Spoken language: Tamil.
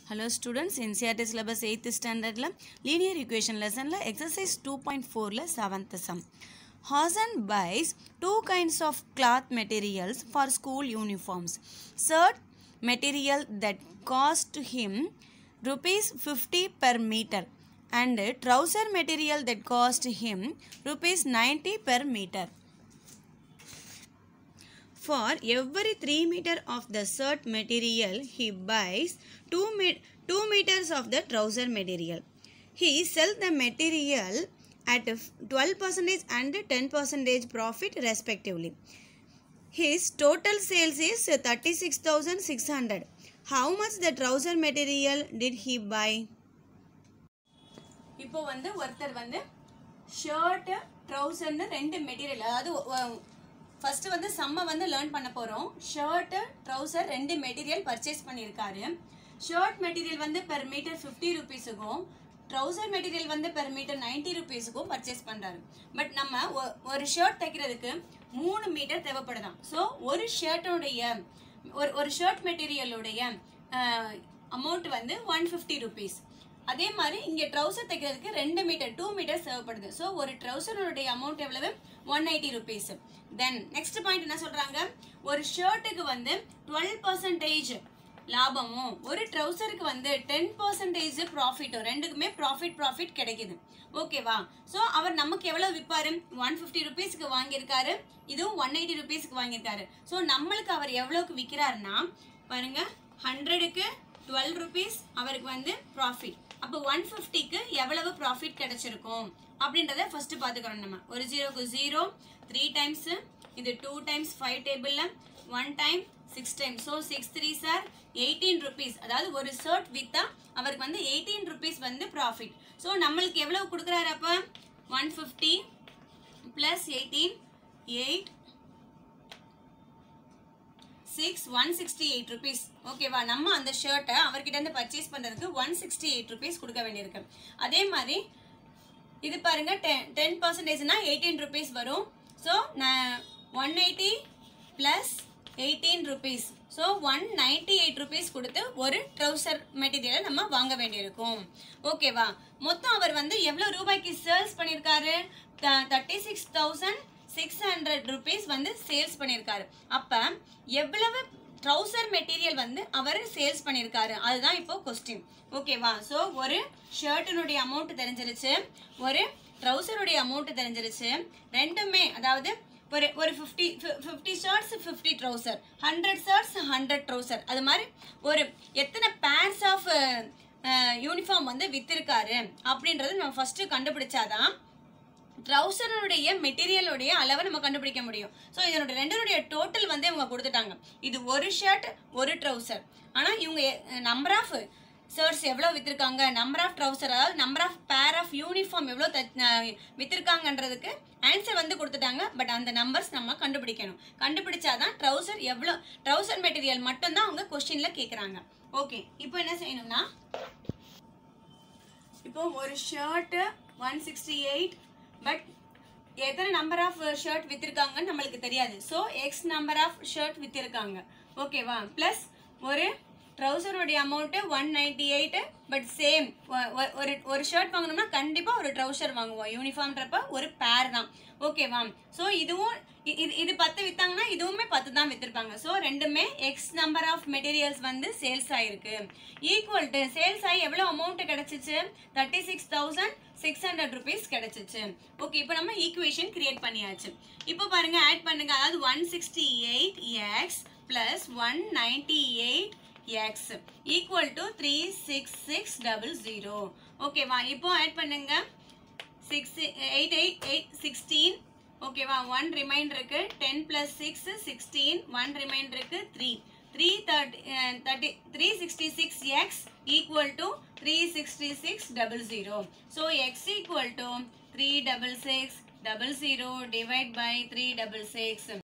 Hello students NCERT syllabus eighth ஸ்டாண்டர்டில் லீனியர் இக்குவேஷன் லெசனில் எக்ஸசைஸ் டூ பாயிண்ட் ஃபோரில் seventh sum Hasan buys two kinds of cloth materials for school uniforms shirt material that cost him rupees 50 per meter and trouser material that cost him rupees 90 per meter. For every 3 meter of the shirt material, he buys 2, me- 2 meters of the trouser material. He sells the material at 12% and 10% profit respectively. His total sales is 36,600. How much the trouser material did he buy? இப்போ வந்து ஒருத்தர் வந்து ஷர்ட்டு ட்ரௌசர்னு ரெண்டு மெட்டீரியல் அதாவது ஃபர்ஸ்ட் வந்து செம்ம வந்து லேர்ன் பண்ண போகிறோம் ஷர்ட்டு ட்ரௌசர் ரெண்டு மெட்டீரியல் பர்ச்சேஸ் பண்ணியிருக்காரு ஷர்ட் மெட்டீரியல் வந்து பெர் மீட்டர் ஃபிஃப்டி ருபீஸுக்கும் ட்ரௌசர் மெட்டீரியல் வந்து பெர் மீட்டர் நைன்டி ருபீஸுக்கும் பர்ச்சேஸ் பண்ணுறாரு பட் நம்ம ஒ- ஒரு ஷர்ட் தைக்கிறதுக்கு மூணு மீட்டர் தேவைப்படுதாம் ஸோ ஒரு ஷர்ட்டோடைய ஒரு ஒரு ஷர்ட் மெட்டீரியலுடைய அமௌண்ட் வந்து ஒன் ஃபிஃப்டி ருபீஸ் அதே மாதிரி இங்கே ட்ரௌசர் தைக்கிறதுக்கு ரெண்டு மீட்டர் டூ மீட்டர்ஸ் தேவைப்படுது ஸோ ஒரு ட்ரௌசருடைய அமௌண்ட் எவ்வளவு one eighty rupees then next point என்ன சொல்றாங்க ஒரு ஷர்ட்டுக்கு வந்து டுவெல் பர்சன்டேஜ் லாபமும் ஒரு ட்ரௌசருக்கு வந்து டென் பர்சன்டேஜ் ப்ராஃபிட்டும் ரெண்டுக்குமே ப்ராஃபிட் ப்ராஃபிட் கிடைக்குது ஓகேவா ஸோ அவர் நமக்கு எவ்வளோ விற்பாரு ஒன் ஃபிஃப்டி ருபீஸ்க்கு வாங்கியிருக்காரு இதுவும் ஒன் எயிட்டி ருபீஸ்க்கு வாங்கியிருக்காரு ஸோ நம்மளுக்கு அவர் எவ்வளோக்கு விற்கிறாருன்னா பாருங்க ஹண்ட்ரடுக்கு டுவெல் ருபீஸ் அவருக்கு வந்து ப்ராஃபிட் அப்போ ஒன் ஃபிஃப்டிக்கு எவ்வளவு ப்ராஃபிட் கிடைச்சிருக்கும் அப்படின்றத ஃபர்ஸ்ட் பார்த்துக்கிறோம் நம்ம ஒரு ஜீரோக்கு ஜீரோ த்ரீ டைம்ஸ் இது டூ டைம்ஸ் ஃபைவ் டேபிளில் one time six time so six three sir eighteen rupees அதாவது ஒரு ஷர்ட் வித்தா அவருக்கு வந்து எயிட்டீன் ருபீஸ் வந்து ப்ராஃபிட் ஸோ நம்மளுக்கு எவ்வளவு கொடுக்குறாரு அப்போ one fifty plus eighteen eight six one sixty eight rupees ஓகேவா நம்ம அந்த ஷர்ட்டை அவர்கிட்ட இருந்து பர்ச்சேஸ் பண்ணுறதுக்கு ஒன் சிக்ஸ்டி எயிட் ருபீஸ் கொடுக்க வேண்டியிருக்கு அதே மாதிரி இது பாருங்க டென் டென் பர்சன்டேஜ்னா எயிட்டீன் ருபீஸ் வரும் ஸோ நான் one eighty plus eighteen rupees so one ninety eight rupees கொடுத்து ஒரு ட்ரௌசர் மெட்டீரியலை நம்ம வாங்க வேண்டியிருக்கும் ஓகேவா மொத்தம் அவர் வந்து எவ்வளோ ரூபாய்க்கு சேல்ஸ் பண்ணியிருக்காரு thirty six thousand six hundred rupees வந்து சேல்ஸ் பண்ணியிருக்காரு அப்போ எவ்வளவு ட்ரௌசர் மெட்டீரியல் வந்து அவர் சேல்ஸ் பண்ணியிருக்காரு அதுதான் இப்போ கொஸ்டின் ஓகேவா ஸோ ஒரு ஷர்ட்டினுடைய அமௌண்ட் தெரிஞ்சிருச்சு ஒரு ட்ரௌசருடைய அமௌண்ட் தெரிஞ்சிருச்சு ரெண்டுமே அதாவது ஒரு ஒரு fifty fifty shirts fifty trouser hundred shirts hundred trouser அது மாதிரி ஒரு எத்தனை பேர்ஸ் ஆஃப் யூனிஃபார்ம் வந்து வித்திருக்காரு அப்படின்றது நம்ம ஃபர்ஸ்ட் கண்டுபிடிச்சாதான் ட்ரௌசருடைய மெட்டீரியலுடைய அளவை நம்ம கண்டுபிடிக்க முடியும் ஸோ இதனுடைய ரெண்டனுடைய டோட்டல் வந்து இவங்க கொடுத்துட்டாங்க இது ஒரு ஷர்ட் ஒரு ட்ரௌசர் ஆனால் இவங்க நம்பர் ஆஃப் ஷர்ட்ஸ் எவ்வளோ வித்திருக்காங்க நம்பர் ஆஃப் ட்ரௌசர் அதாவது number of pair of uniform எவ்வளோ வித்திருக்காங்கன்றதுக்கு ஆன்சர் வந்து கொடுத்துட்டாங்க பட் அந்த நம்பர்ஸ் நம்ம கண்டுபிடிக்கணும் கண்டுபிடிச்சாதான் ட்ரௌசர் எவ்வளோ ட்ரௌசர் மெட்டீரியல் மட்டும்தான் அவங்க கொஸ்டின்ல கேட்குறாங்க ஓகே இப்போ என்ன செய்யணும்னா இப்போ ஒரு shirt one sixty eight but எத்தனை நம்பர் ஆஃப் ஷர்ட் வித்திருக்காங்கன்னு நம்மளுக்கு தெரியாது so X number of shirt வித்திருக்காங்க ஓகேவா ப்ளஸ் ஒரு ட்ரௌசருடைய amount one ninety eight but same ஒரு ஒரு ஷர்ட் வாங்கணும்னா கண்டிப்பாக ஒரு ட்ரௌசர் வாங்குவோம் யூனிஃபார்ம்ன்றப்ப ஒரு பேர் தான் ஓகேவா ஸோ இதுவும் இ- இது இது பத்து வித்தாங்கன்னா இதுவுமே பத்து தான் வித்திருப்பாங்க ஸோ ரெண்டுமே எக்ஸ் நம்பர் ஆஃப் மெட்டீரியல்ஸ் வந்து சேல்ஸ் ஆயிருக்கு ஈக்குவல் டு சேல்ஸ் ஆகி எவ்வளோ அமௌண்ட் கிடைச்சிச்சு thirty six thousand six hundred rupees கிடைச்சிச்சு ஓகே இப்போ நம்ம ஈக்குவேஷன் கிரியேட் பண்ணியாச்சு இப்போ பாருங்க ஆட் பண்ணுங்க அதாவது one sixty eight X plus one ninety eight X equal to three six six double zero ஓகேவா இப்போ ஆட் பண்ணுங்க six eight eight eight sixteen ஓகேவா ஒன் ரிமைண்டருக்கு ten plus six sixteen one ரிமைண்டருக்கு three three thirty thirty three sixty six X equal to three sixty six double zero so X equal to three double six double zero divide by three double six